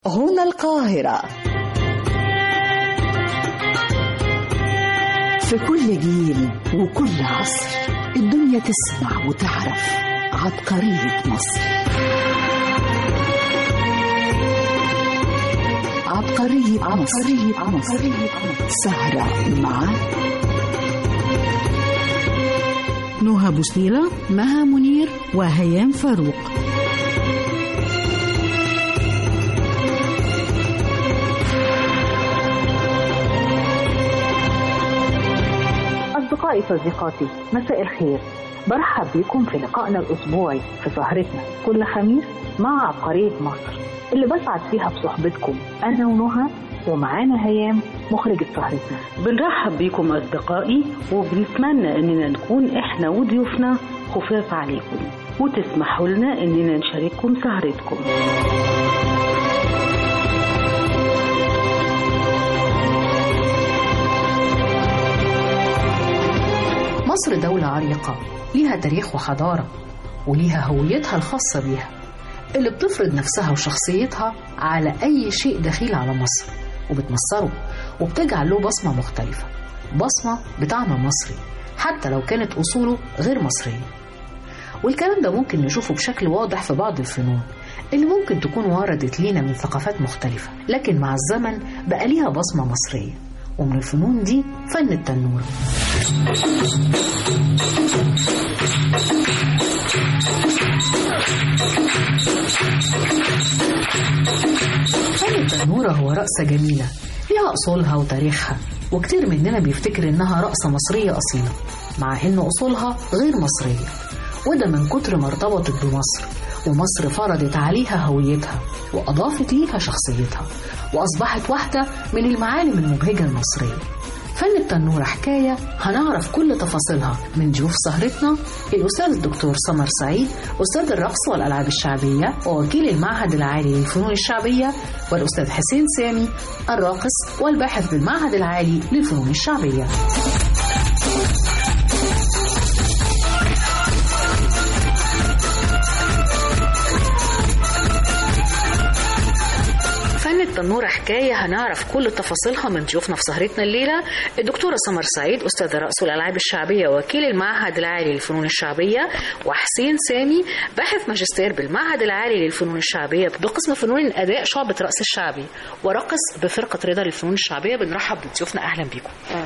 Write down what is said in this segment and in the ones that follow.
هنا القاهرة في كل جيل وكل عصر الدنيا تسمع وتعرف عبقرية مصر عبقرية مصر, عبقرية مصر. سهرة مع نهى بوسنيلة مها منير وهيام فاروق أصدقائي صديقاتي مساء الخير برحب بكم في لقائنا الأسبوعي في سهرتنا كل خميس مع عبقرية مصر اللي بسعد فيها بصحبتكم أنا ونهى ومعانا هيام مخرجة سهرتنا بنرحب بيكم أصدقائي وبنتمنى إننا نكون إحنا وضيوفنا خفاف عليكم وتسمحوا لنا إننا نشارككم سهرتكم مصر دولة عريقة ليها تاريخ وحضارة وليها هويتها الخاصة بيها اللي بتفرض نفسها وشخصيتها على أي شيء دخيل على مصر وبتمصره وبتجعل له بصمة مختلفة بصمة بطعم مصري حتى لو كانت أصوله غير مصرية والكلام ده ممكن نشوفه بشكل واضح في بعض الفنون اللي ممكن تكون وردت لينا من ثقافات مختلفة لكن مع الزمن بقى ليها بصمة مصرية ومن الفنون دي فن التنورة فن التنورة هو رقصة جميلة ليها أصولها وتاريخها وكتير مننا بيفتكر إنها رقصة مصرية أصيلة مع إن أصولها غير مصرية وده من كتر ما ارتبطت بمصر ومصر فرضت عليها هويتها وأضافت ليها شخصيتها وأصبحت واحدة من المعالم المبهجة المصرية فن التنورة حكاية هنعرف كل تفاصيلها من ضيوف سهرتنا الأستاذ الدكتور سمر سعيد أستاذ الرقص والألعاب الشعبية ووكيل المعهد العالي للفنون الشعبية والأستاذ حسين سامي الراقص والباحث بالمعهد العالي للفنون الشعبية فن التنورة حكاية هنعرف كل تفاصيلها من ضيوفنا في سهرتنا الليلة الدكتورة سمر سعيد أستاذ الرقص والألعاب الشعبية وكيل المعهد العالي للفنون الشعبية وحسين سامي باحث ماجستير بالمعهد العالي للفنون الشعبية بقسم فنون الأداء شعبة رأس الشعبي ورقص بفرقة رضا للفنون الشعبية بنرحب بضيوفنا أهلا بكم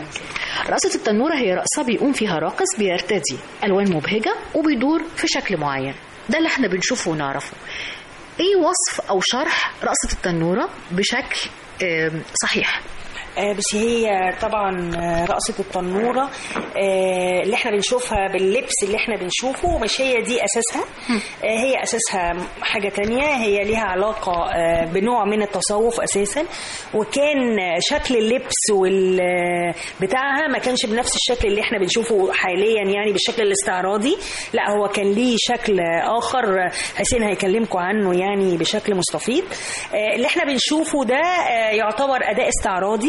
رقصة التنورة هي رقصة بيقوم فيها راقص بيرتدي ألوان مبهجة وبيدور في شكل معين ده اللي احنا بنشوفه ونعرفه ايه وصف او شرح رقصة التنورة بشكل آم، صحيح آه، بس هي طبعا آه، رقصة التنورة آه، اللي احنا بنشوفها باللبس اللي احنا بنشوفه مش هي دي أساسها آه، هي أساسها حاجة تانية هي ليها علاقة آه، بنوع من التصوف أساسا وكان آه، شكل اللبس وال آه، بتاعها ما كانش بنفس الشكل اللي احنا بنشوفه حاليا يعني بالشكل الاستعراضي لا هو كان ليه شكل آخر حسين هيكلمكم عنه يعني بشكل مستفيض آه، اللي احنا بنشوفه ده آه، يعتبر أداء استعراضي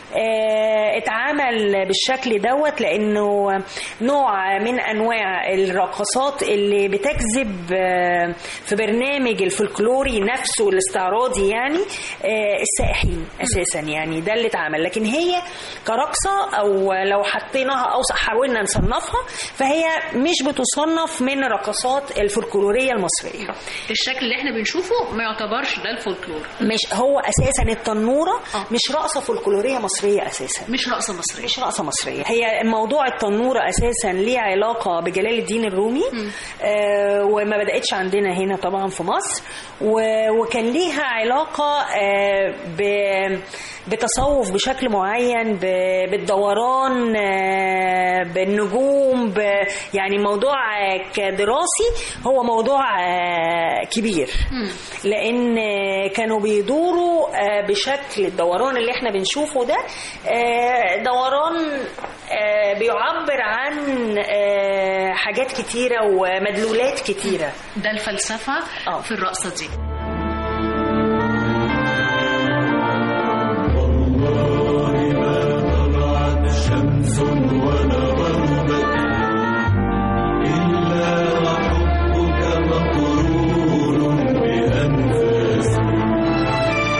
آه، اتعمل بالشكل دوت لانه نوع من انواع الرقصات اللي بتجذب آه، في برنامج الفلكلوري نفسه الاستعراضي يعني آه، السائحين اساسا يعني ده اللي اتعمل لكن هي كرقصه او لو حطيناها او حاولنا نصنفها فهي مش بتصنف من الرقصات الفلكلوريه المصريه الشكل اللي احنا بنشوفه ما يعتبرش ده الفولكلور مش هو اساسا التنوره آه. مش رقصه فلكلوريه مصريه اساسا مش رقصة مصرية مش رقصة مصرية هي موضوع التنورة أساسا ليه علاقة بجلال الدين الرومي آه وما بدأتش عندنا هنا طبعا في مصر و- وكان ليها علاقة آه ب- بتصوف بشكل معين ب- بالدوران آه بالنجوم ب- يعني موضوع آه، كدراسي هو موضوع آه كبير لأن آه، كانوا بيدوروا آه بشكل الدوران اللي احنا بنشوفه ده آه، دوران آه، بيعبر عن آه، حاجات كتيرة ومدلولات كتيرة ده الفلسفة آه. في الرقصة دي شمس ولا غربت إلا وحبك مقرون بأنفاسي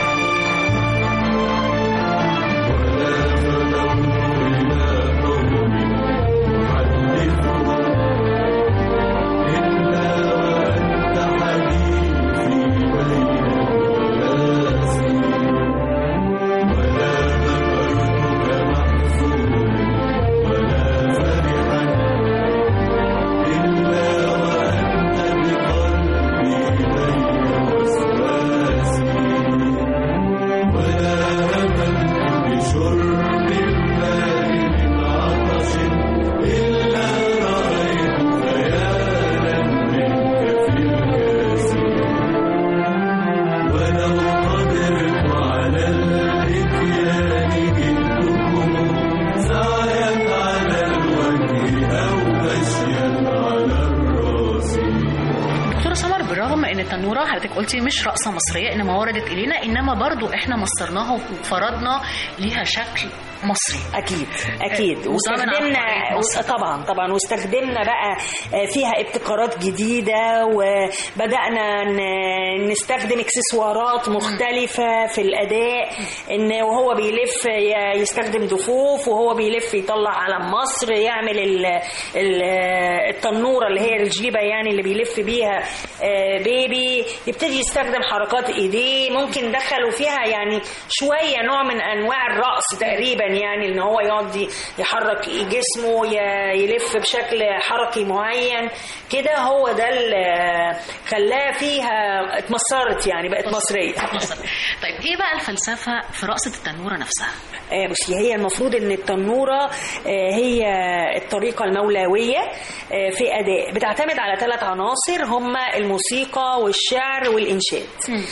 التنوره حضرتك قلتي مش رقصه مصريه انما وردت الينا انما برضو احنا مصرناها وفرضنا ليها شكل مصري اكيد اكيد وده من واستخدمنا عبقرية مصر. طبعا طبعا واستخدمنا بقى فيها ابتكارات جديده وبدانا ن- نستخدم اكسسوارات مختلفه في الاداء ان وهو بيلف ي- يستخدم دفوف وهو بيلف يطلع علم مصر يعمل ال- ال- التنوره اللي هي الجيبه يعني اللي بيلف بيها آه، بيبي يبتدي يستخدم حركات ايديه ممكن دخلوا فيها يعني شويه نوع من انواع الرقص تقريبا يعني ان هو يقعد ي- يحرك جسمه ي- يلف بشكل حركي معين كده هو ده اللي خلاها فيها اتمصرت يعني بقت مصريه طيب ايه بقى الفلسفه في رقصه التنوره نفسها آه، بصي هي المفروض ان التنوره آه، هي الطريقه المولويه آه، في اداء بتعتمد على ثلاث عناصر هما الموسيقى والشعر والانشاد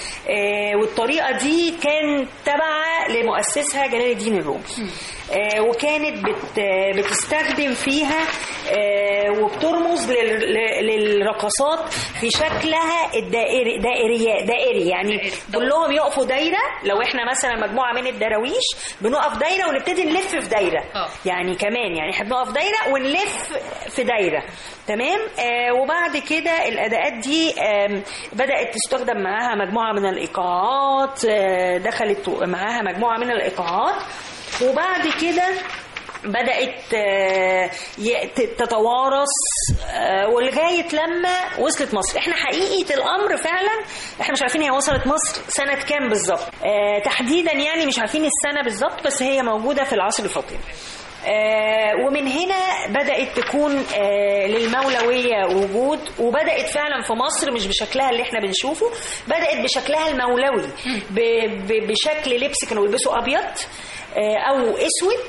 آه، والطريقه دي كانت تابعه لمؤسسها جلال الدين الرومي آه، وكانت بت بتستخدم فيها آه، وبترمز لل- ل- للرقصات في شكلها الدائري دائري دائري يعني كلهم يقفوا دايره لو احنا مثلا مجموعه من الدراويش بنقف دايره ونبتدي نلف في دايره آه. يعني كمان يعني احنا بنقف دايره ونلف في دايره تمام آه وبعد كده الاداءات دي آم، بدات تستخدم معاها مجموعه من الايقاعات آه دخلت معاها مجموعه من الايقاعات وبعد كده بدأت آه، ي- ت- تتوارث آه، ولغاية لما وصلت مصر احنا حقيقة الأمر فعلا احنا مش عارفين هي وصلت مصر سنة كام بالظبط آه، تحديدا يعني مش عارفين السنة بالظبط بس هي موجودة في العصر الفاطمي آه، ومن هنا بدأت تكون آه، للمولوية وجود وبدأت فعلا في مصر مش بشكلها اللي احنا بنشوفه بدأت بشكلها المولوي ب- ب- بشكل لبس كانوا بيلبسوا أبيض آه، او اسود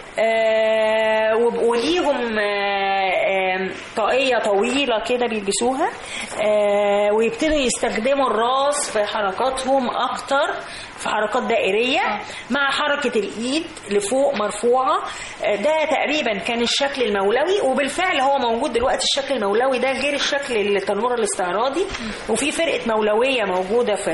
آه، وب- وليهم آه، آه، طاقيه طويله كده بيلبسوها آه، ويبتدوا يستخدموا الراس في حركاتهم اكتر في حركات دائريه مع حركه الايد لفوق مرفوعه آه، ده تقريبا كان الشكل المولوي وبالفعل هو موجود دلوقتي الشكل المولوي ده غير الشكل التنور الاستعراضي وفي فرقه مولويه موجوده في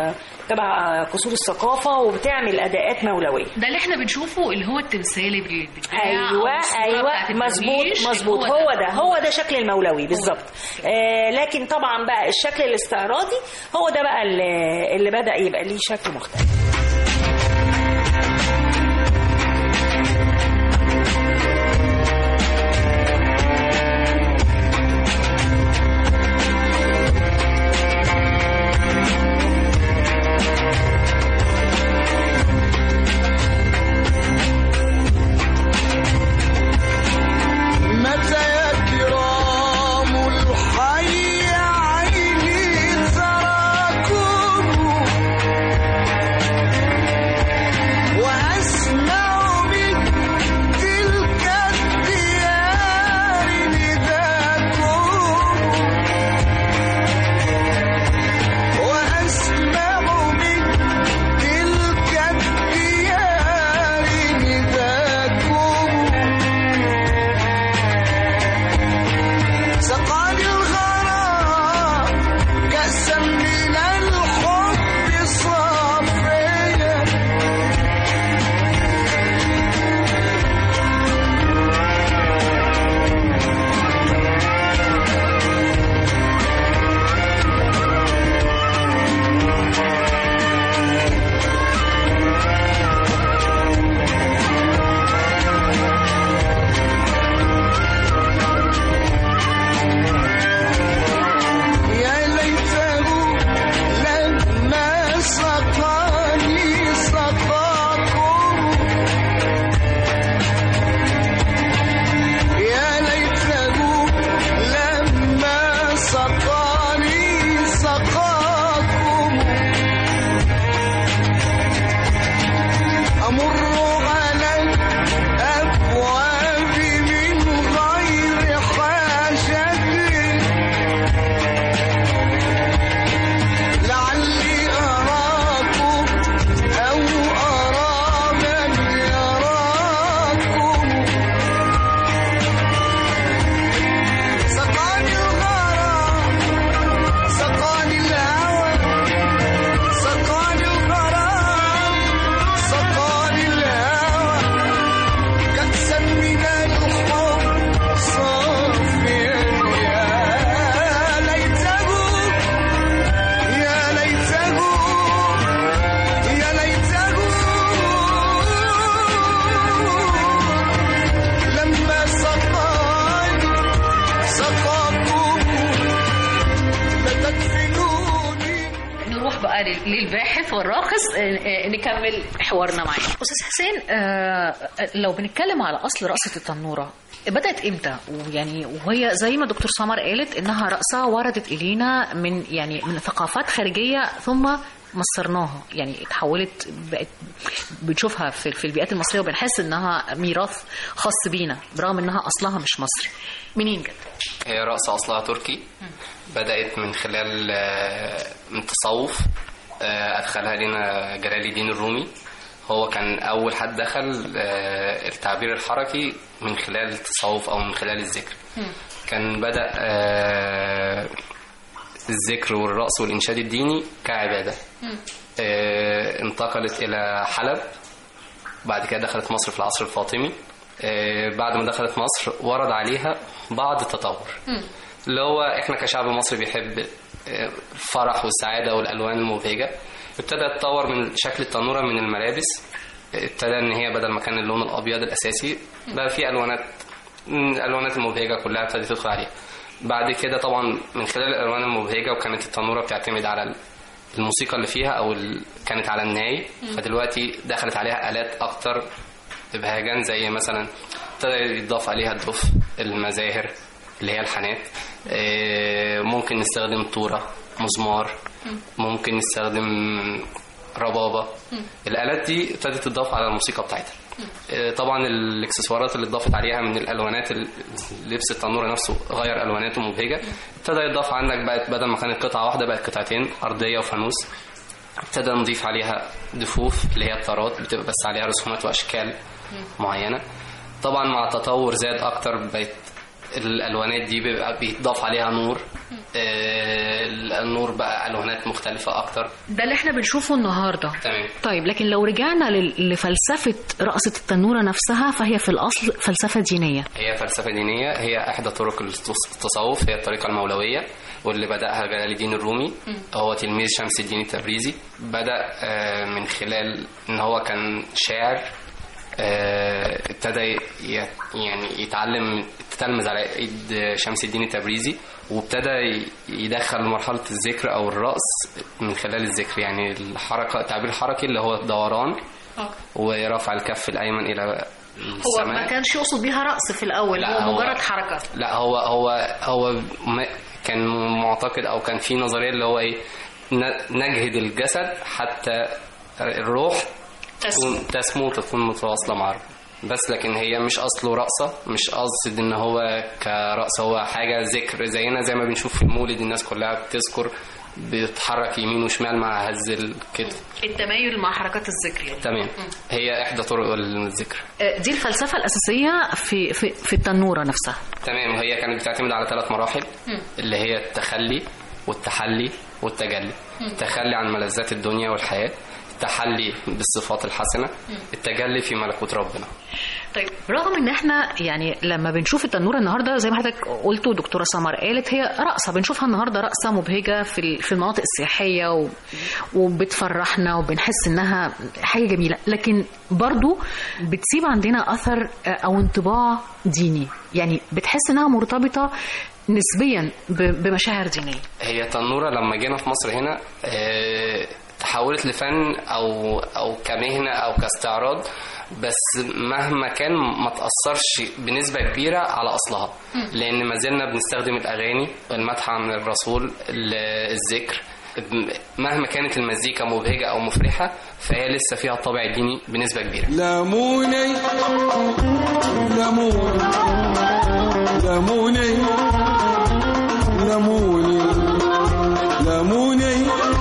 تبع قصور الثقافه وبتعمل اداءات مولويه ده اللي احنا بنشوفه اللي هو التمثال اللي بيتباع ايوه أو الصورة ايوه بتاعت مظبوط الدرويش، مظبوط هو هو ده هو ده شكل المولوي بالظبط آه لكن طبعا بقى الشكل الاستعراضي هو ده بقى اللي, اللي بدا يبقى ليه شكل مختلف متى يا كرام الحي عيني تراكم للباحث والراقص آه، آه، نكمل حوارنا معاه استاذ حسين آه، لو بنتكلم على اصل رقصه التنوره بدات امتى ويعني وهي زي ما دكتور سمر قالت انها رقصه وردت الينا من يعني من ثقافات خارجيه ثم مصرناها يعني اتحولت بقت بنشوفها في, في البيئات المصريه وبنحس انها ميراث خاص بينا برغم انها اصلها مش مصري منين جت هي رقصة أصلها تركي بدأت من خلال آه، من التصوف آه، أدخلها لنا جلال الدين الرومي هو كان أول حد دخل آه، التعبير الحركي من خلال التصوف أو من خلال الذكر كان بدأ آه، الذكر والرقص والإنشاد الديني كعبادة آه، انتقلت إلى حلب بعد كده دخلت مصر في العصر الفاطمي آه، بعد ما دخلت مصر ورد عليها بعض التطور اللي هو احنا كشعب مصري بيحب آه، الفرح والسعادة والألوان المبهجة ابتدى يتطور من شكل التنورة من الملابس ابتدى ان هي بدل ما كان اللون الابيض الاساسي بقى في الوانات من الالوانات المبهجه كلها ابتدت تدخل عليها بعد كده طبعا من خلال الالوان المبهجه وكانت التنوره بتعتمد على الموسيقى اللي فيها او ال... كانت على الناي فدلوقتي دخلت عليها الات اكتر ابهاجا زي مثلا ابتدى يضاف عليها الدف المزاهر اللي هي الحانات آه، ممكن نستخدم طوره مزمار ممكن نستخدم ربابه الالات دي ابتدت تضاف على الموسيقى بتاعتها آه، طبعا الاكسسوارات اللي اتضافت عليها من الالوانات ال- لبس التنوره نفسه غير الواناته مبهجه ابتدى يضاف عندك بقت بدل ما كانت قطعه واحده بقت قطعتين ارضيه وفانوس ابتدى نضيف عليها دفوف اللي هي الطارات بتبقى بس عليها رسومات واشكال معينه طبعا مع التطور زاد اكتر بقت الالوانات دي بيبقى بيتضاف عليها نور آه، النور بقى الوانات مختلفه اكتر ده اللي احنا بنشوفه النهارده تمام طيب لكن لو رجعنا لل- لفلسفه رقصه التنوره نفسها فهي في الاصل فلسفه دينيه هي فلسفة دينية هي إحدى طرق التص- التصوف هي الطريقة المولوية واللي بدأها جلال الدين الرومي هو تلميذ شمس الدين التبريزي بدأ آه، من خلال إن هو كان شاعر آه، ابتدى ي- يعني يتعلم تتلمذ على ايد شمس الدين التبريزي وابتدى ي- يدخل مرحلة الذكر او الرقص من خلال الذكر يعني الحركة التعبير الحركي اللي هو الدوران ورفع الكف الايمن الى هو ما السماء كانش يقصد بيها رقص في الاول لا، هو هو- مجرد حركه لا هو هو هو ما- كان معتقد او كان في نظريه اللي هو ايه ن- نجهد الجسد حتى الروح تسمو. تكون تسمو وتكون متواصله مع الروح بس لكن هي مش اصله رقصه مش قصد ان هو كرقص هو حاجه ذكر زينا زي ما بنشوف في المولد الناس كلها بتذكر بتتحرك يمين وشمال مع هز الكتف التمايل مع حركات الذكر يعني. تمام هي احدى طرق الذكر آه، دي الفلسفه الاساسيه في في في التنوره نفسها تمام هي كانت بتعتمد على ثلاث مراحل اللي هي التخلي والتحلي والتجلي التخلي عن ملذات الدنيا والحياة التحلي بالصفات الحسنة التجلي في ملكوت ربنا طيب رغم ان احنا يعني لما بنشوف التنوره النهارده زي ما حضرتك قلت ودكتوره سمر قالت هي رقصه بنشوفها النهارده رقصه مبهجه في ال- في المناطق السياحيه و... وبتفرحنا وبنحس انها حاجه جميله لكن برضو بتسيب عندنا اثر آه، او انطباع ديني يعني بتحس انها مرتبطه نسبيا ب... بمشاعر دينيه هي تنورة لما جينا في مصر هنا آه، تحولت لفن او او كمهنه او كاستعراض بس مهما كان ما تاثرش بنسبه كبيره على اصلها لان ما زلنا بنستخدم الاغاني والمدح عن الرسول ال- الذكر مهما كانت المزيكا مبهجه او مفرحه فهي لسه فيها الطابع الديني بنسبه كبيره لموني لموني لموني لموني لموني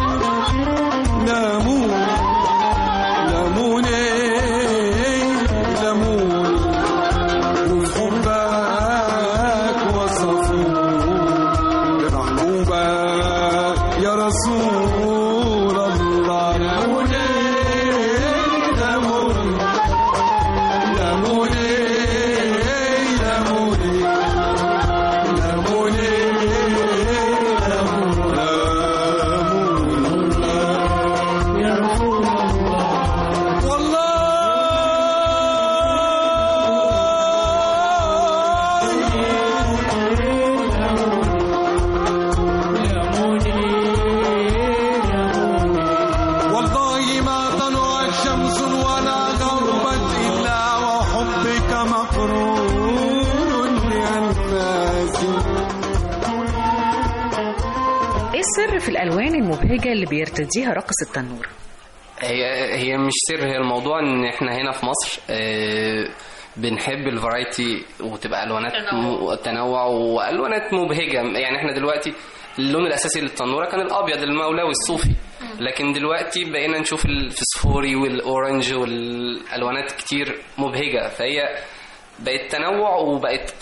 لموني لموني لموني وحبك وصفوني محبوبك يا رسول الله لموني لموني لموني لموني لموني الألوان المبهجة اللي بيرتديها راقص التنور هي هي مش سر هي الموضوع ان احنا هنا في مصر آه، بنحب الفرايتي وتبقى الوانات تنوع. م- تنوع والوانات مبهجه يعني احنا دلوقتي اللون الاساسي للتنوره كان الابيض المولوي الصوفي لكن دلوقتي بقينا نشوف الفسفوري والاورنج والالوانات كتير مبهجه فهي بقت تنوع وبقت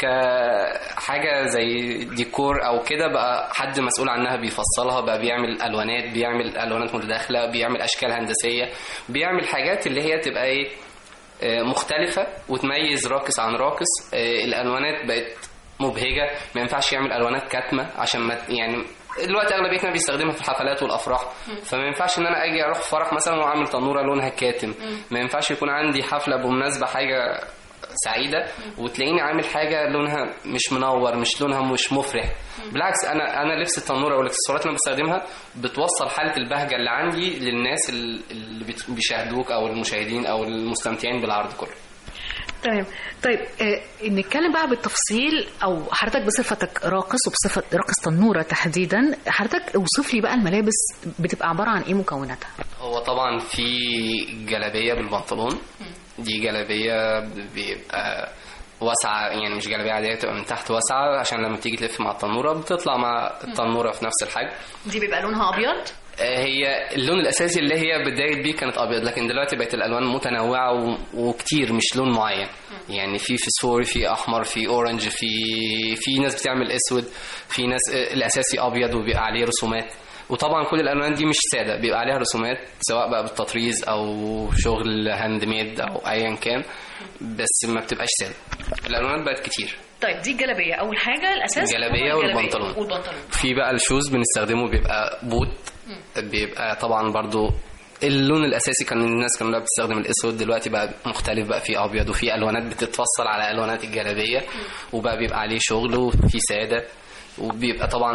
كحاجة زي ديكور أو كده بقى حد مسؤول عنها بيفصلها بقى بيعمل ألوانات بيعمل ألوانات متداخلة بيعمل أشكال هندسية بيعمل حاجات اللي هي تبقى إيه آه، مختلفة وتميز راقص عن راقص آه، الألوانات بقت مبهجة ما ينفعش يعمل ألوانات كاتمة عشان ما يعني دلوقتي اغلبيتنا بيستخدمها في الحفلات والافراح فما ينفعش ان انا اجي اروح فرح مثلا واعمل تنوره لونها كاتم ما ينفعش يكون عندي حفله بمناسبه حاجه سعيده وتلاقيني عامل حاجه لونها مش منور مش لونها مش مفرح بالعكس انا انا لبس التنوره والاكسسوارات اللي انا بستخدمها بتوصل حاله البهجه اللي عندي للناس اللي بت- بيشاهدوك او المشاهدين او المستمتعين بالعرض كله تمام طيب آه نتكلم بقى بالتفصيل او حضرتك بصفتك راقص وبصفه راقص تنوره تحديدا حضرتك اوصف لي بقى الملابس بتبقى عباره عن ايه مكوناتها هو طبعا في جلابيه بالبنطلون دي جلابيه بيبقى واسعة يعني مش جلابية عادية بتبقى من تحت واسعة عشان لما تيجي تلف مع التنورة بتطلع مع التنورة في نفس الحجم دي بيبقى لونها ابيض آه، هي اللون الاساسي اللي هي بدايه بيه كانت ابيض لكن دلوقتي بقت الالوان متنوعه و- وكتير مش لون معين يعني في فسفوري في احمر في اورنج في في ناس بتعمل اسود في ناس آه، الاساسي ابيض وبيبقى عليه رسومات وطبعا كل الالوان دي مش ساده بيبقى عليها رسومات سواء بقى بالتطريز او شغل هاند ميد او ايا كان بس ما بتبقاش ساده الالوانات بقت كتير طيب دي الجلابيه اول حاجه الاساس الجلابية هو والبنطلون. والبنطلون في بقى الشوز بنستخدمه بيبقى بوت بيبقى طبعا برضو اللون الاساسي كان الناس كانوا بتستخدم الاسود دلوقتي بقى مختلف بقى في ابيض وفي الوانات بتتفصل على الوانات الجلابيه وبقى بيبقى عليه شغل وفي ساده وبيبقى طبعا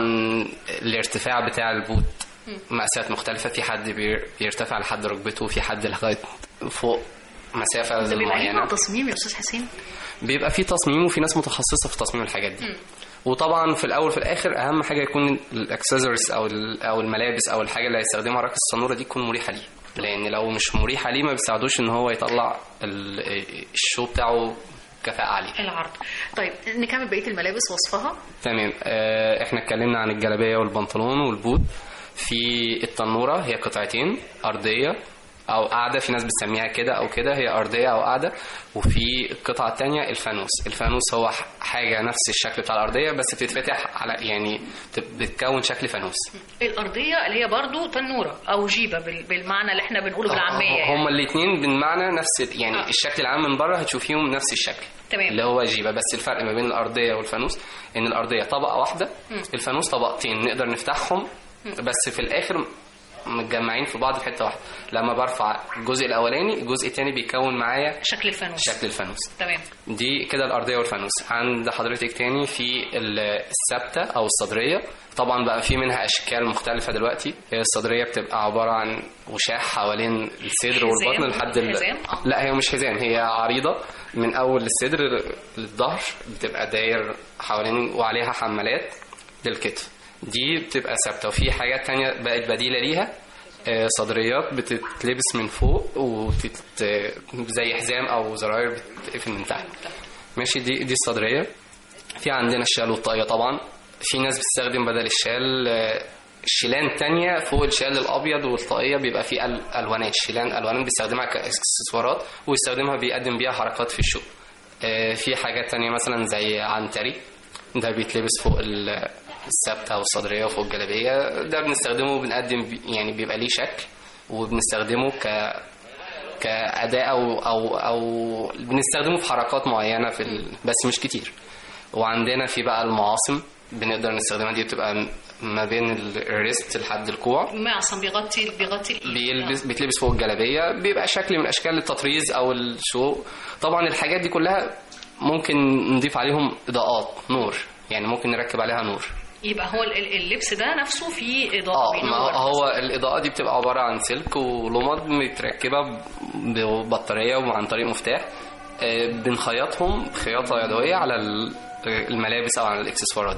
الارتفاع بتاع البوت مقاسات مختلفه في حد بير- بيرتفع لحد ركبته وفي حد لغايه فوق مسافه ده بيبقى ليه معينه تصميم يا استاذ حسين بيبقى في تصميم وفي ناس متخصصه في تصميم الحاجات دي وطبعا في الاول وفي الاخر اهم حاجه يكون الاكسسوارز او ال- او الملابس او الحاجه اللي هيستخدمها راقص الصنوره دي تكون مريحه ليه لان لو مش مريحه ليه ما بيساعدوش ان هو يطلع ال- الشو بتاعه كفاءه عاليه العرض طيب نكمل بقيه الملابس وصفها تمام آه، احنا اتكلمنا عن الجلابيه والبنطلون والبوت في التنوره هي قطعتين ارضيه او قاعده في ناس بتسميها كده او كده هي ارضيه او قاعده وفي القطعه الثانيه الفانوس الفانوس هو ح- حاجه نفس الشكل بتاع الارضيه بس بتتفتح على يعني بت- بتكون شكل فانوس الارضيه اللي هي برضو تنوره او جيبه بال- بالمعنى اللي احنا بنقوله بالعاميه يعني. هما الاثنين بالمعنى نفس ال- يعني آه. الشكل العام من بره هتشوفيهم نفس الشكل تمام. اللي هو جيبه بس الفرق ما بين الارضيه والفانوس ان الارضيه طبقه واحده مم. الفانوس طبقتين نقدر نفتحهم بس في الاخر متجمعين في بعض في حته واحده لما برفع الجزء الاولاني الجزء الثاني بيكون معايا شكل الفانوس شكل الفانوس تمام دي كده الارضيه والفانوس عند حضرتك تاني في ال- الثابته او الصدريه طبعا بقى في منها اشكال مختلفه دلوقتي هي الصدريه بتبقى عباره عن وشاح حوالين الصدر حزام؟ والبطن لحد ال... حزام؟ آه. لا هي مش حزام هي عريضه من اول الصدر للظهر بتبقى داير حوالين وعليها حمالات للكتف دي بتبقى ثابته وفي حاجات تانية بقت بديله ليها آه، صدريات بتتلبس من فوق وتت... زي حزام او زراير بتقفل من تحت ماشي دي دي الصدريه في عندنا الشال والطاقيه طبعا في ناس بتستخدم بدل الشال آه، شيلان تانية فوق الشال الأبيض والطاقية بيبقى فيه ال- ألوانات شيلان ألوانات بيستخدمها كإكسسوارات ويستخدمها بيقدم بيها حركات في الشو آه، في حاجات تانية مثلا زي عنتري ده بيتلبس فوق ال- الثابتة والصدرية وفوق الجلابية ده بنستخدمه وبنقدم بي- يعني بيبقى ليه شكل وبنستخدمه ك كأداة أو أو أو بنستخدمه في حركات معينة في ال... بس مش كتير وعندنا في بقى المعاصم بنقدر نستخدمها دي بتبقى م- ما بين ال- الريست لحد الكوع معصم بيغطي بيغطي الايد بيلبس بيتلبس فوق الجلابيه بيبقى شكل من اشكال التطريز او الشو طبعا الحاجات دي كلها ممكن نضيف عليهم اضاءات نور يعني ممكن نركب عليها نور يبقى هو ال- ال- اللبس ده نفسه فيه اضاءه اه ما بينور هو الاضاءه دي بتبقى عباره عن سلك ولمض متركبه ب- ببطاريه وعن طريق مفتاح آه، بنخيطهم خياطه يدويه على ال- الملابس او على الاكسسوارات دي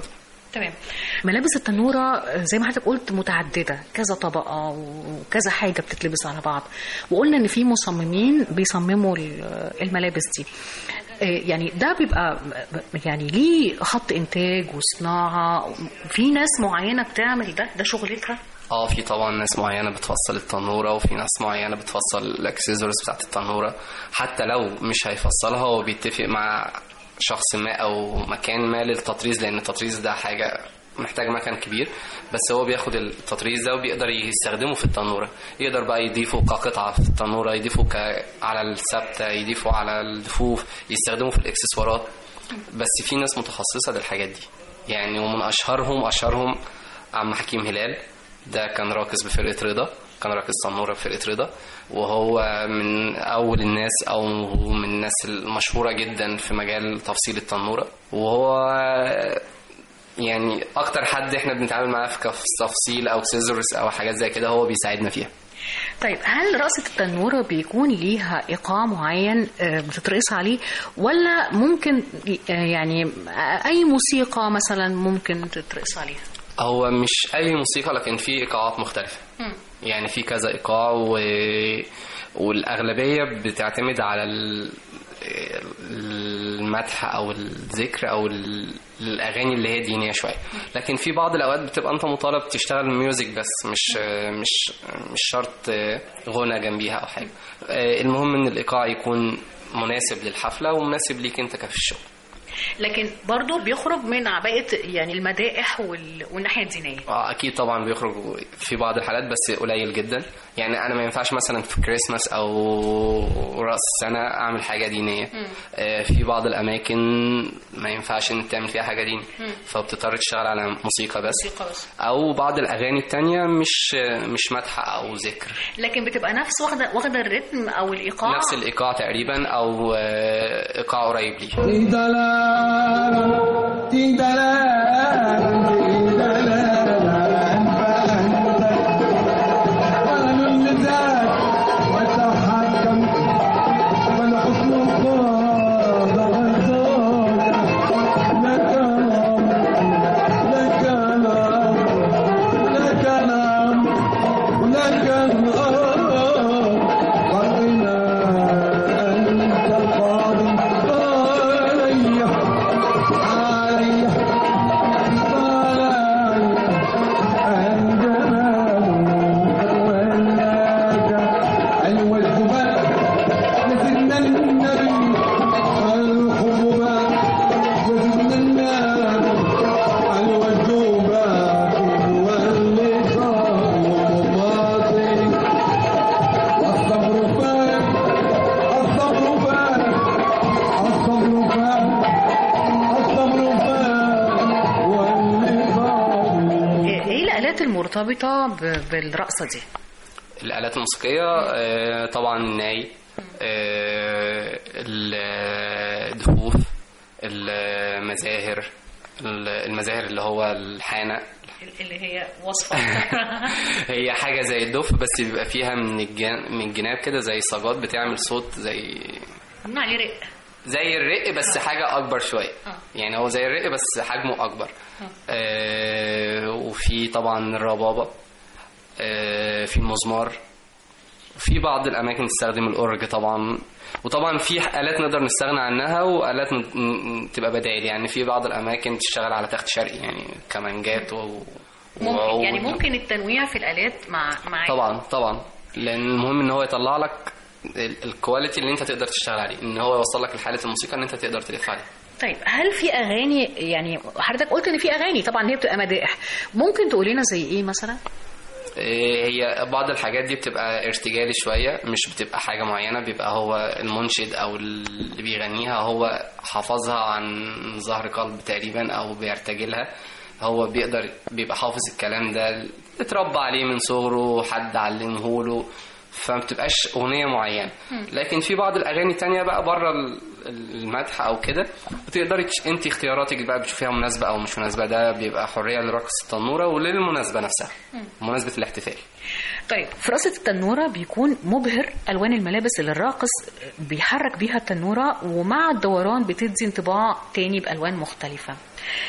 تمام ملابس التنورة زي ما حضرتك قلت متعددة كذا طبقة وكذا حاجة بتتلبس على بعض وقلنا ان في مصممين بيصمموا ال- الملابس دي آه، يعني ده بيبقى يعني ليه خط انتاج وصناعة في ناس معينة بتعمل ده ده شغلتها اه في طبعا ناس معينه بتفصل التنوره وفي ناس معينه بتفصل الاكسسوارز بتاعت التنوره حتى لو مش هيفصلها هو بيتفق مع شخص ما او مكان ما للتطريز لان التطريز ده حاجه محتاج مكان كبير بس هو بياخد التطريز ده وبيقدر يستخدمه في التنوره يقدر بقى يضيفه كقطعه في التنوره يضيفه ك... على الثابته يضيفه على الدفوف يستخدمه في الاكسسوارات بس في ناس متخصصه للحاجات دي يعني ومن اشهرهم اشهرهم عم حكيم هلال ده كان راقص بفرقة رضا كان راقص تنورة بفرقة رضا وهو من أول الناس أو من الناس المشهورة جدا في مجال تفصيل التنورة وهو يعني أكتر حد إحنا بنتعامل معاه في كف- تفصيل أو سيزرز أو حاجات زي كده هو بيساعدنا فيها طيب هل رقصة التنورة بيكون ليها إيقاع معين آه، بتترقص عليه ولا ممكن آه، يعني آه، أي موسيقى مثلا ممكن تترقص عليها؟ هو مش أي موسيقى لكن في إيقاعات مختلفة يعني في كذا ايقاع و... والاغلبيه بتعتمد على ال... المدح او الذكر او ال... الاغاني اللي هي دينيه شويه لكن في بعض الاوقات بتبقى انت مطالب تشتغل ميوزك بس مش مش مش شرط غنى جنبيها او حاجه المهم ان الايقاع يكون مناسب للحفله ومناسب ليك انت كفي الشغل لكن برضه بيخرج من عباءة يعني المدائح وال... والناحية الدينية اه اكيد طبعا بيخرج في بعض الحالات بس قليل جدا يعني انا ما ينفعش مثلا في كريسماس او راس السنه اعمل حاجه دينيه آه في بعض الاماكن ما ينفعش ان تعمل فيها حاجه ديني فبتضطر تشتغل على موسيقى بس, موسيقى بس. او بعض الاغاني التانية مش مش مدح او ذكر لكن بتبقى نفس واخده واخده الريتم او الايقاع نفس الايقاع تقريبا او آه ايقاع قريب ليه ايه الالات المرتبطه ب- بالرقصه دي الآلات الموسيقية آه، طبعا الناي آه، الدفوف المزاهر المزاهر اللي هو الحانة اللي هي وصفه هي حاجة زي الدف بس بيبقى فيها من الجن... من الجناب كده زي صاجات بتعمل صوت زي قلنا عليه رق زي الرق بس حاجة أكبر شوية آه. يعني هو زي الرق بس حجمه أكبر آه وفي طبعا الربابة آه في المزمار وفي بعض الأماكن تستخدم الأورج طبعا وطبعا في آلات نقدر نستغنى عنها وآلات ن- ن- تبقى بدائل يعني في بعض الأماكن تشتغل على تخت شرقي يعني كمانجات و... ممكن يعني و- ممكن التنويع في الالات مع مع طبعا طبعا لان المهم ان هو يطلع لك ال- الكواليتي اللي انت تقدر تشتغل عليه ان هو يوصل لك لحاله الموسيقى ان انت تقدر تلف عليه طيب هل في اغاني يعني حضرتك قلت ان في اغاني طبعا هي بتبقى مدائح ممكن تقول لنا زي ايه مثلا إيه هي بعض الحاجات دي بتبقى ارتجالي شويه مش بتبقى حاجه معينه بيبقى هو المنشد او اللي بيغنيها هو حافظها عن ظهر قلب تقريبا او بيرتجلها هو بيقدر بيبقى حافظ الكلام ده اتربى عليه من صغره حد علمه له فما بتبقاش اغنيه معينه لكن في بعض الاغاني التانية بقى بره ال- المدح او كده بتقدري تش- انت اختياراتك بقى بتشوفيها مناسبه او مش مناسبه ده بيبقى حريه لرقص التنوره وللمناسبه نفسها مناسبه الاحتفال طيب في رقصة التنورة بيكون مبهر ألوان الملابس اللي الراقص بيحرك بيها التنورة ومع الدوران بتدي انطباع تاني بألوان مختلفة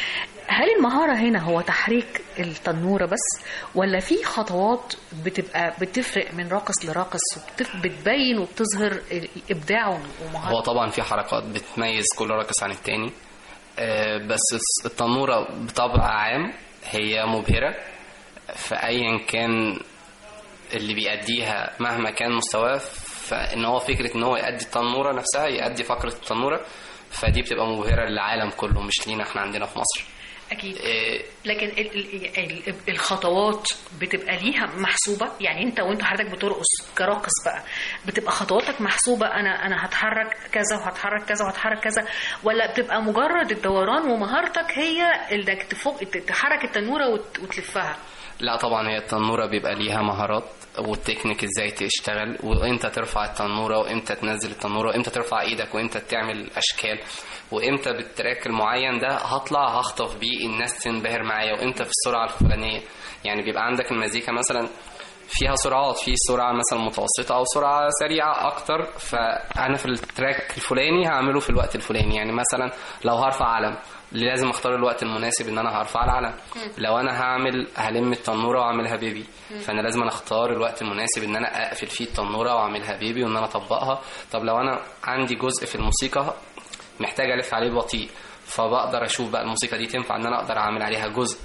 هل المهارة هنا هو تحريك التنورة بس ولا في خطوات بتبقى بتفرق من راقص لراقص وبتبين وبتظهر الإبداع هو ومهارة طبعا في حركات بتميز كل راقص عن التاني آه، بس التنورة بطبع عام هي مبهرة فأيا كان اللي بيأديها مهما كان مستواه فإن هو فكرة إن هو يأدي التنورة نفسها يأدي فقرة التنورة فدي بتبقى مبهرة للعالم كله مش لينا احنا عندنا في مصر أكيد آه، لكن ال- ال- ال- الخطوات بتبقى ليها محسوبة يعني انت وانت حضرتك بترقص كراقص بقى بتبقى خطواتك محسوبة انا انا هتحرك كذا وهتحرك كذا وهتحرك كذا ولا بتبقى مجرد الدوران ومهارتك هي انك تفوق تحرك التنورة وت- وتلفها لا طبعا هي التنورة بيبقى ليها مهارات والتكنيك ازاي تشتغل وامتى ترفع التنورة وامتى تنزل التنورة وامتى ترفع ايدك وامتى تعمل اشكال وامتى بالتراك المعين ده هطلع هخطف بيه الناس تنبهر معايا وامتى في السرعة الفلانية يعني بيبقى عندك المزيكا مثلا فيها سرعات في سرعة مثلا متوسطة أو سرعة سريعة أكتر فأنا في التراك الفلاني هعمله في الوقت الفلاني يعني مثلا لو هرفع علم لازم اختار الوقت المناسب ان انا هرفع العلم لو انا هعمل هلم التنوره واعملها بيبي فانا لازم أنا اختار الوقت المناسب ان انا اقفل فيه التنوره واعملها بيبي وان انا اطبقها طب لو انا عندي جزء في الموسيقى محتاج الف عليه بطيء فبقدر اشوف بقى الموسيقى دي تنفع ان انا اقدر اعمل عليها جزء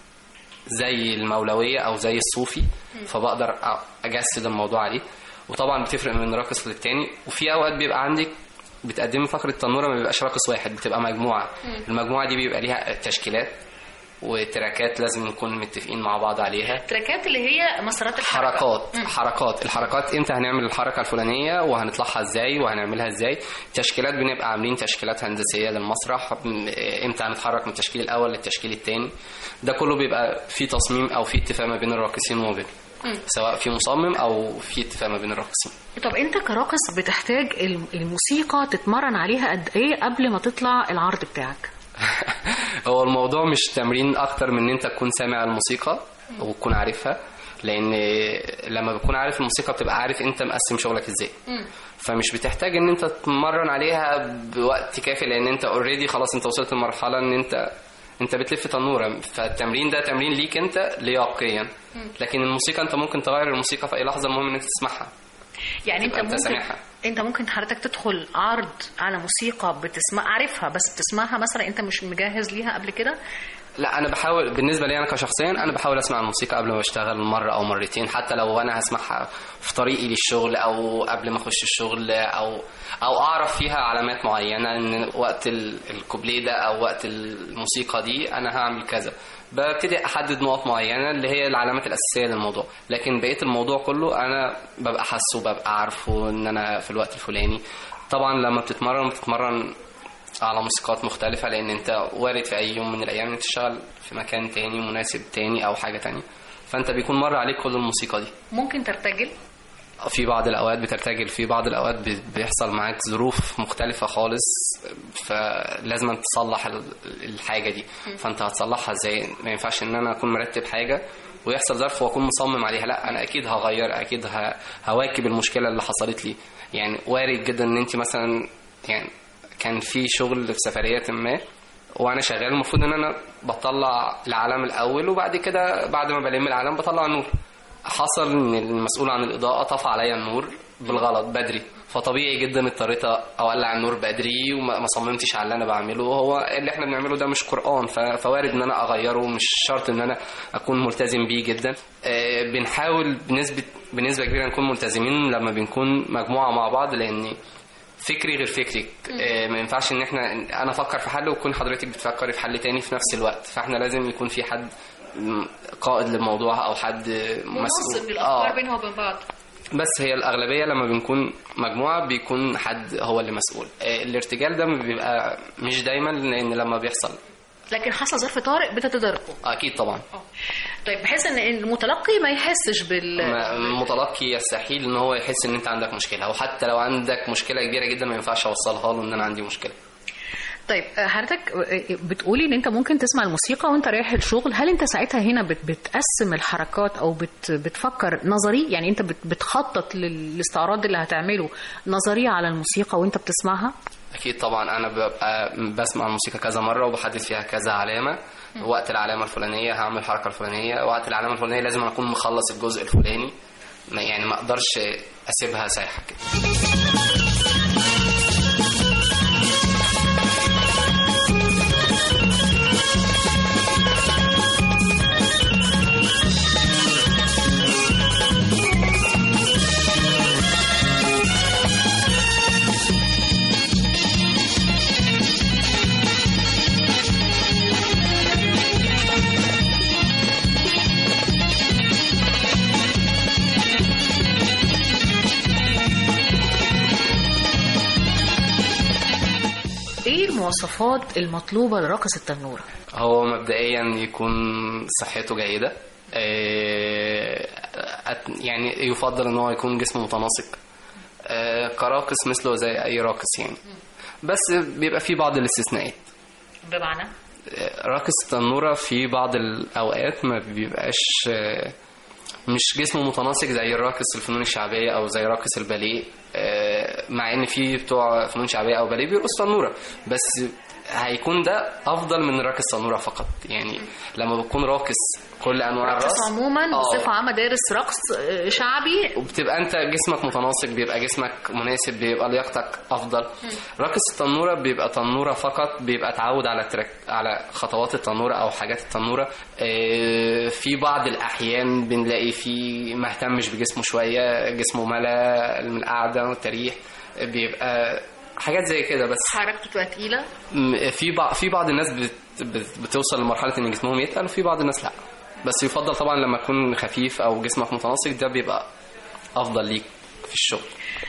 زي المولويه او زي الصوفي فبقدر أ- اجسد الموضوع عليه وطبعا بتفرق من راقص للتاني وفي اوقات بيبقى عندك بتقدمي فقره تنوره ما بيبقاش راقص واحد بتبقى مجموعه مم. المجموعه دي بيبقى ليها تشكيلات وتراكات لازم نكون متفقين مع بعض عليها تراكات اللي هي مسارات الحركة حركات مم. حركات الحركات امتى هنعمل الحركه الفلانيه وهنطلعها ازاي وهنعملها ازاي تشكيلات بنبقى عاملين تشكيلات هندسيه للمسرح م- امتى هنتحرك من التشكيل الاول للتشكيل الثاني ده كله بيبقى في تصميم او في اتفاق ما بين الراقصين وما بين مم. سواء في مصمم او في اتفاق ما بين الراقصين طب انت كراقص بتحتاج الم- الموسيقى تتمرن عليها قد ايه قبل ما تطلع العرض بتاعك هو الموضوع مش تمرين اكتر من ان انت تكون سامع الموسيقى وتكون عارفها لان لما بتكون عارف الموسيقى بتبقى عارف انت مقسم شغلك ازاي فمش بتحتاج ان انت تتمرن عليها بوقت كافي لان انت اوريدي خلاص انت وصلت لمرحله ان انت انت بتلف تنوره فالتمرين ده تمرين ليك انت لياقيا لكن الموسيقى انت ممكن تغير الموسيقى في اي لحظه المهم ان انت تسمعها يعني انت تبقى انت ممكن سامعها. انت ممكن حضرتك تدخل عرض على موسيقى بتسمع عارفها بس بتسمعها مثلا انت مش مجهز ليها قبل كده لا انا بحاول بالنسبه لي انا كشخصيا انا بحاول اسمع الموسيقى قبل ما اشتغل مره او مرتين حتى لو انا هسمعها في طريقي للشغل او قبل ما اخش الشغل او او اعرف فيها علامات معينه ان وقت ال- الكوبليه ده او وقت الموسيقى دي انا هعمل كذا ببتدي احدد نقط معينه اللي هي العلامات الاساسيه للموضوع لكن بقيه الموضوع كله انا ببقى حاسه ببقى عارفه ان انا في الوقت الفلاني طبعا لما بتتمرن بتتمرن على موسيقات مختلفة لأن أنت وارد في أي يوم من الأيام إنك تشتغل في مكان تاني مناسب تاني أو حاجة تانية فأنت بيكون مر عليك كل الموسيقى دي ممكن ترتجل في بعض الأوقات بترتجل في بعض الأوقات بي- بيحصل معاك ظروف مختلفة خالص فلازم تصلح ال- الحاجة دي فأنت هتصلحها إزاي ما ينفعش إن أنا أكون مرتب حاجة ويحصل ظرف وأكون مصمم عليها لا أنا أكيد هغير أكيد ه- هواكب المشكلة اللي حصلت لي يعني وارد جدا إن أنت مثلا يعني كان في شغل في سفرية ما وانا شغال المفروض ان انا بطلع العلم الاول وبعد كده بعد ما بلم العلم بطلع النور حصل ان المسؤول عن الاضاءه طفى عليا النور بالغلط بدري فطبيعي جدا اضطريت اولع النور بدري وما ما صممتش على اللي انا بعمله هو اللي احنا بنعمله ده مش قران ف- فوارد ان انا اغيره مش شرط ان انا اكون ملتزم بيه جدا آه، بنحاول بنسبه بنسبه كبيره نكون ملتزمين لما بنكون مجموعه مع بعض لان فكري غير فكرك آه، ما ينفعش ان احنا انا افكر في حل وتكون حضرتك بتفكري في حل تاني في نفس الوقت فاحنا لازم يكون في حد م، قائد للموضوع او حد منظم مسؤول للافكار آه. بينها وبين بعض بس هي الأغلبية لما بنكون مجموعة بيكون حد هو اللي مسؤول آه، الارتجال ده بيبقى مش دايما لأن لما بيحصل لكن حصل ظرف طارئ بتتداركه أكيد طبعا طيب بحيث ان المتلقي ما يحسش بال ما- المتلقي يستحيل ان هو يحس ان انت عندك مشكله وحتى لو عندك مشكله كبيره جدا ما ينفعش اوصلها له ان انا عندي مشكله طيب آه، حضرتك آه، بتقولي ان انت ممكن تسمع الموسيقى وانت رايح الشغل هل انت ساعتها هنا بت بتقسم الحركات او بت بتفكر نظري يعني انت بت بتخطط للاستعراض اللي هتعمله نظري على الموسيقى وانت بتسمعها اكيد طبعا انا ببقى بسمع الموسيقى كذا مره وبحدد فيها كذا علامه وقت العلامه الفلانيه هعمل الحركه الفلانيه وقت العلامه الفلانيه لازم أنا اكون مخلص الجزء الفلاني ما- يعني ما اقدرش اسيبها سايحه كده ايه المواصفات المطلوبة لراقص التنورة هو مبدئيا يكون صحته جيدة آه، أت- يعني يفضل ان هو يكون جسمه متناسق آه، كراقص مثله زي اي راقص يعني بس بيبقى في بعض الاستثناءات بمعنى آه، راقص التنورة في بعض الأوقات ما بيبقاش آه، مش جسمه متناسق زي الراقص الفنون الشعبية أو زي راقص الباليه آه، مع إن في بتوع فنون شعبية أو باليه بيرقصوا تنورة بس هيكون ده أفضل من راقص تنورة فقط يعني لما بتكون راقص كل أنواع راقص الرقص عموما آه. بصفة عامة دارس رقص آه، شعبي وبتبقى انت جسمك متناسق بيبقى جسمك مناسب بيبقى لياقتك افضل راقص التنوره بيبقى تنوره فقط بيبقى اتعود على ترك على خطوات التنوره او حاجات التنوره آه، في بعض الاحيان بنلاقي في ما اهتمش بجسمه شويه جسمه ملا من القعده والتريح بيبقى حاجات زي كده بس حركته تبقى تقيلة م- في بعض في بعض الناس بت بت بتوصل لمرحله ان جسمهم يتقل وفي بعض الناس لا بس يفضل طبعا لما تكون خفيف او جسمك متناسق ده بيبقى افضل ليك في الشغل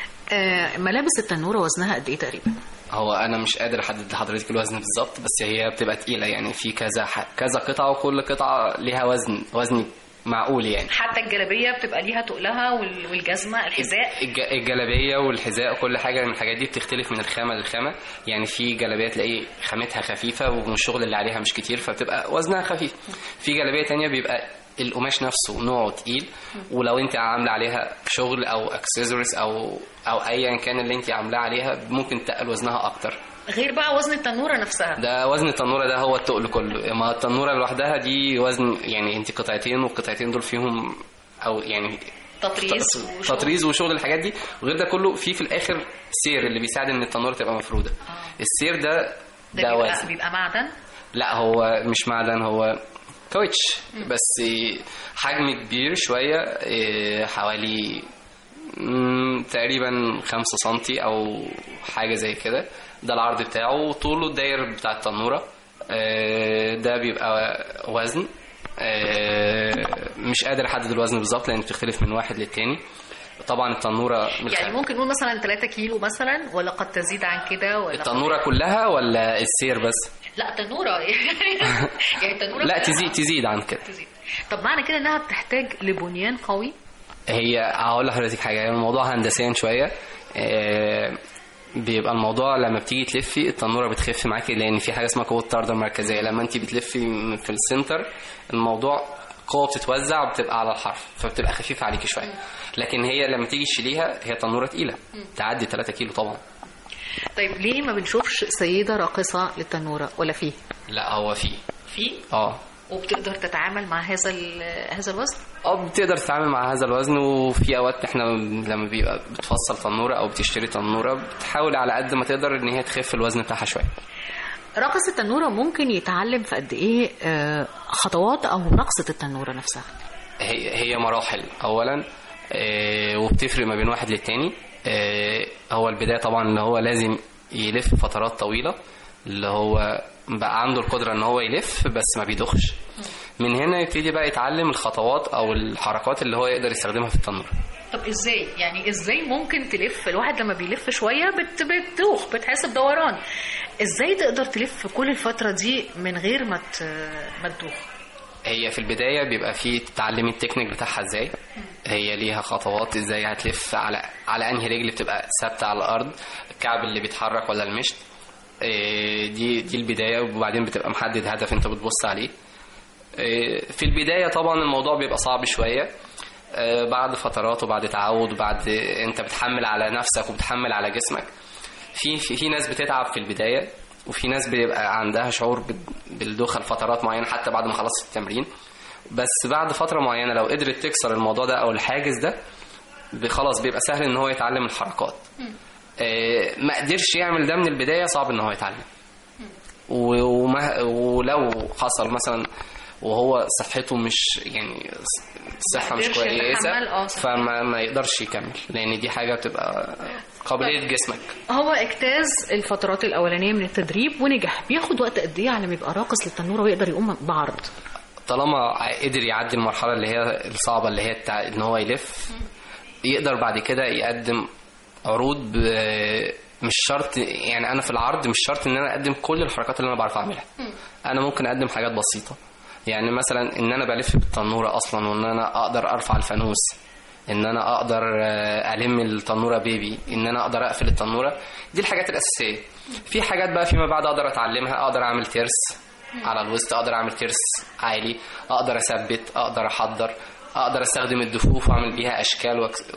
آه، ملابس التنورة وزنها قد ايه تقريبا هو انا مش قادر احدد لحضرتك الوزن بالظبط بس هي بتبقى تقيله يعني في كذا ح- كذا قطعه وكل قطعه ليها وزن وزن معقول يعني حتى الجلابية بتبقى ليها تقلها وال- والجزمة الحذاء الج- الجلابيه والحذاء كل حاجه من الحاجات دي بتختلف من الخامه للخامه يعني في جلابيه تلاقي خامتها خفيفه والشغل اللي عليها مش كتير فبتبقى وزنها خفيف في جلابيه تانية بيبقى القماش نفسه نوعه تقيل ولو انت عامله عليها شغل او اكسسوارز او او ايا كان اللي انت عاملاه عليها ممكن تقل وزنها اكتر غير بقى وزن التنورة نفسها ده وزن التنوره ده هو التقل كله ما التنوره لوحدها دي وزن يعني انت قطعتين والقطعتين دول فيهم او يعني تطريز ت- وشغل. تطريز وشغل الحاجات دي وغير ده كله في في الاخر سير اللي بيساعد ان التنوره تبقى مفروده السير ده ده ده بيبقى, وزن بيبقى معدن لا هو مش معدن هو كاوتش بس حجم كبير شويه إيه، حوالي مم، تقريبا خمسة سنتي أو حاجة زي كده ده العرض بتاعه وطوله الداير بتاع التنورة آه، ده بيبقى وزن آه، مش قادر أحدد الوزن بالظبط لأن بتختلف من واحد للتاني طبعا التنورة من يعني ممكن نقول مثلا 3 كيلو مثلا ولا قد تزيد عن كده ولا التنورة كلها ولا السير بس؟ لا تنورة يعني يعني التنورة لا كلها. تزيد تزيد عن كده تزيد طب معنى كده انها بتحتاج لبنيان قوي هي هقول لحضرتك حاجه هي الموضوع هندسيا شويه آه، بيبقى الموضوع لما بتيجي تلفي التنوره بتخف معاكي لان في حاجه اسمها قوه طرد المركزيه لما انت بتلفي من- في السنتر الموضوع قوه بتتوزع بتبقى على الحرف فبتبقى خفيفه عليكي شويه لكن هي لما تيجي تشيليها هي تنوره تقيله تعدي 3 كيلو طبعا طيب ليه ما بنشوفش سيدة راقصة للتنورة ولا فيه لا هو في في اه وبتقدر تتعامل مع هذا ال- هذا الوزن اه بتقدر تتعامل مع هذا الوزن وفي اوقات احنا لما بيبقى بتفصل تنوره او بتشتري تنوره بتحاول على قد ما تقدر ان هي تخف الوزن بتاعها شويه راقص التنورة ممكن يتعلم في قد ايه آه، خطوات او رقصة التنورة نفسها هي هي مراحل اولا آه، وبتفرق ما بين واحد للتاني آه، هو البدايه طبعا اللي هو لازم يلف فترات طويله اللي هو بقى عنده القدره ان هو يلف بس ما بيدخش من هنا يبتدي بقى يتعلم الخطوات او الحركات اللي هو يقدر يستخدمها في التنور طب ازاي يعني ازاي ممكن تلف الواحد لما بيلف شوية بت بتدوخ بتحس بدوران ازاي تقدر تلف كل الفترة دي من غير ما ت- ما تدوخ هي في البدايه بيبقى في تتعلمي التكنيك بتاعها ازاي هي ليها خطوات ازاي هتلف على على انهي رجل بتبقى ثابته على الارض الكعب اللي بيتحرك ولا المشط آه، دي دي البدايه وبعدين بتبقى محدد هدف انت بتبص عليه آه، في البدايه طبعا الموضوع بيبقى صعب شويه آه، بعد فترات وبعد تعود وبعد انت بتحمل على نفسك وبتحمل على جسمك في في, في ناس بتتعب في البدايه وفي ناس بيبقى عندها شعور بال- بالدوخه لفترات معينه حتى بعد ما خلصت التمرين بس بعد فتره معينه لو قدرت تكسر الموضوع ده او الحاجز ده ب- خلاص بيبقى سهل ان هو يتعلم الحركات آه، ما قدرش يعمل ده من البدايه صعب ان هو يتعلم و- وما ولو حصل مثلا وهو صحته مش يعني الصحه مش قدرش كويسه يتحمل، اه صح. فما ما يقدرش يكمل لان دي حاجه بتبقى قابليه جسمك هو اجتاز الفترات الاولانيه من التدريب ونجح بياخد وقت قد ايه على ما يبقى راقص للتنوره ويقدر يقوم بعرض طالما قدر يعدي المرحله اللي هي الصعبه اللي هي بتاع ان هو يلف يقدر بعد كده يقدم عروض ب... مش شرط يعني انا في العرض مش شرط ان انا اقدم كل الحركات اللي انا بعرف اعملها انا ممكن اقدم حاجات بسيطه يعني مثلا ان انا بلف بالتنوره اصلا وان انا اقدر ارفع الفانوس ان انا اقدر آه، الم التنوره بيبي ان انا اقدر اقفل التنوره دي الحاجات الاساسيه في حاجات بقى فيما بعد اقدر اتعلمها اقدر اعمل ترس على الوسط اقدر اعمل ترس عالي اقدر اثبت اقدر احضر اقدر استخدم الدفوف واعمل بيها اشكال وأكس-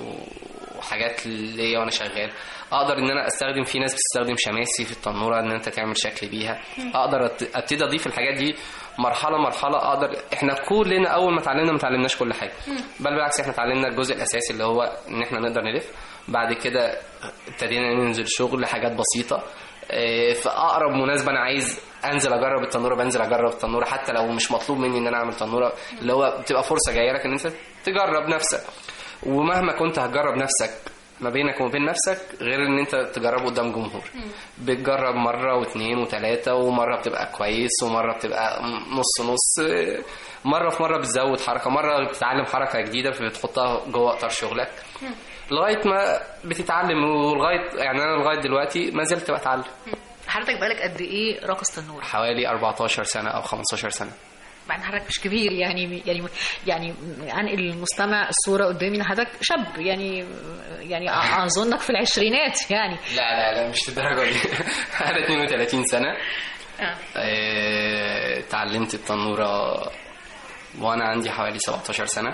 وحاجات ليا وانا شغال اقدر ان انا استخدم في ناس بتستخدم شماسي في التنوره ان انت تعمل شكل بيها اقدر أت- ابتدي اضيف الحاجات دي مرحله مرحله اقدر احنا كلنا اول ما اتعلمنا ما اتعلمناش كل حاجه بل بالعكس احنا اتعلمنا الجزء الاساسي اللي هو ان احنا نقدر نلف بعد كده ابتدينا ننزل شغل حاجات بسيطه آه، في اقرب مناسبه انا عايز انزل اجرب التنوره بنزل اجرب التنوره حتى لو مش مطلوب مني ان انا اعمل تنوره اللي هو بتبقى فرصه جايه لك ان انت تجرب نفسك ومهما كنت هتجرب نفسك ما بينك وما بين نفسك غير ان انت تجربه قدام جمهور بتجرب مره واثنين وثلاثه ومره بتبقى كويس ومره بتبقى نص نص مره في مره بتزود حركه مره بتتعلم حركه جديده فبتحطها جوه اطار شغلك لغايه ما بتتعلم ولغايه يعني انا لغايه دلوقتي ما زلت بتعلم حضرتك بقالك قد ايه راقص تنوره حوالي 14 سنه او 15 سنه مع ان حضرتك مش كبير يعني يعني يعني انقل للمستمع الصوره قدامي ان حضرتك شاب يعني يعني اظنك في العشرينات يعني لا لا لا مش للدرجه دي انا 32 سنه آه. آه، اتعلمت التنوره وانا عندي حوالي 17 سنه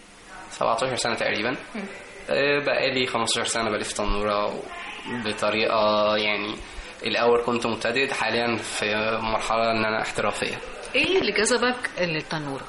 17 سنه تقريبا آه، بقالي 15 سنه بلف تنوره بطريقه يعني الاول كنت مبتدئ حاليا في مرحله ان انا احترافيه ايه اللي جذبك للتنوره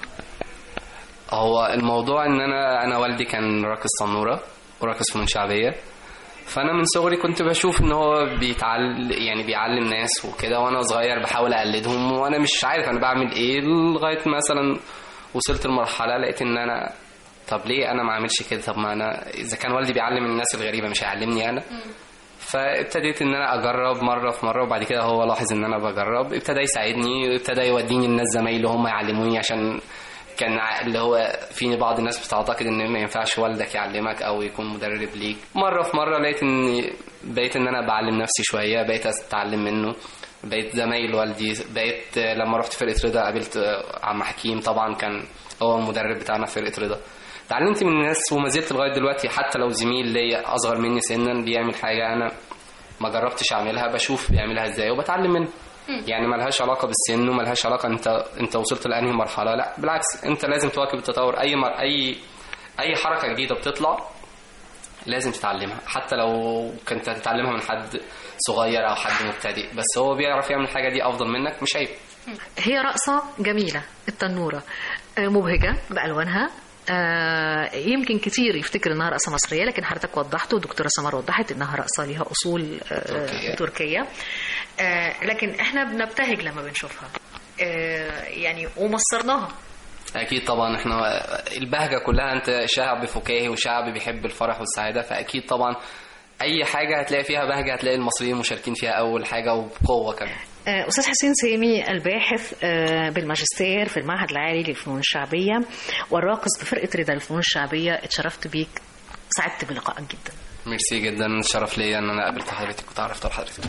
هو الموضوع ان انا انا والدي كان راقص تنوره وراقص فنون شعبيه فانا من صغري كنت بشوف ان هو بيتعلم يعني بيعلم ناس وكده وانا صغير بحاول اقلدهم وانا مش عارف انا بعمل ايه لغايه مثلا وصلت لمرحله لقيت ان انا طب ليه انا ما اعملش كده طب ما انا اذا كان والدي بيعلم الناس الغريبه مش هيعلمني انا فابتديت ان انا اجرب مره في مره وبعد كده هو لاحظ ان انا بجرب ابتدى يساعدني ابتدى يوديني الناس زمايله هم يعلموني عشان كان ع- اللي هو في بعض الناس بتعتقد ان ما ينفعش والدك يعلمك او يكون مدرب ليك مره في مره لقيت ان بقيت ان انا بعلم نفسي شويه بقيت اتعلم منه بقيت زمايل والدي بقيت لما رحت فرقه رضا قابلت عم حكيم طبعا كان هو المدرب بتاعنا في فرقه رضا اتعلمت من الناس وما زلت لغايه دلوقتي حتى لو زميل ليا اصغر مني سنا بيعمل حاجه انا ما جربتش اعملها بشوف بيعملها ازاي وبتعلم منه يعني ملهاش علاقه بالسن وملهاش علاقه انت انت وصلت لانهي مرحله لا بالعكس انت لازم تواكب التطور اي مر... اي اي حركه جديده بتطلع لازم تتعلمها حتى لو كنت هتتعلمها من حد صغير او حد مبتدئ بس هو بيعرف يعمل الحاجه دي افضل منك مش عيب هي رقصة جميلة التنورة آه، مبهجة بألوانها آه، يمكن كتير يفتكر انها رقصه مصريه لكن حضرتك وضحت والدكتوره سمر وضحت انها رقصه ليها اصول آه، تركية. تركيه آه، لكن احنا بنبتهج لما بنشوفها آه، يعني ومصرناها اكيد طبعا احنا البهجه كلها انت شعب فكاهي وشعب بيحب الفرح والسعاده فاكيد طبعا اي حاجه هتلاقي فيها بهجه هتلاقي المصريين مشاركين فيها اول حاجه وبقوه كمان آه، أستاذ حسين سامي الباحث آه، بالماجستير في المعهد العالي للفنون الشعبية والراقص بفرقة رضا للفنون الشعبية اتشرفت بيك سعدت بلقائك جدا ميرسي جدا شرف ليا ان انا قابلت حضرتك وتعرفت على حضرتك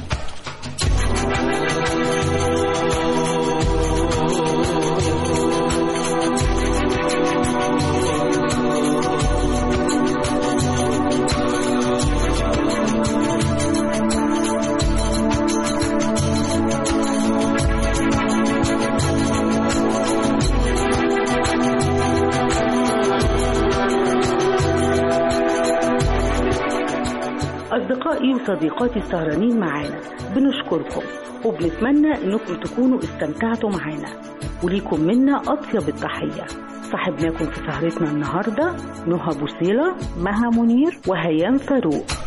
صديقاتي السهرانين معانا بنشكركم وبنتمنى انكم تكونوا استمتعتوا معانا وليكم منا اطيب التحيه صاحبناكم في سهرتنا النهارده نهى بوصيله مها منير وهيام فاروق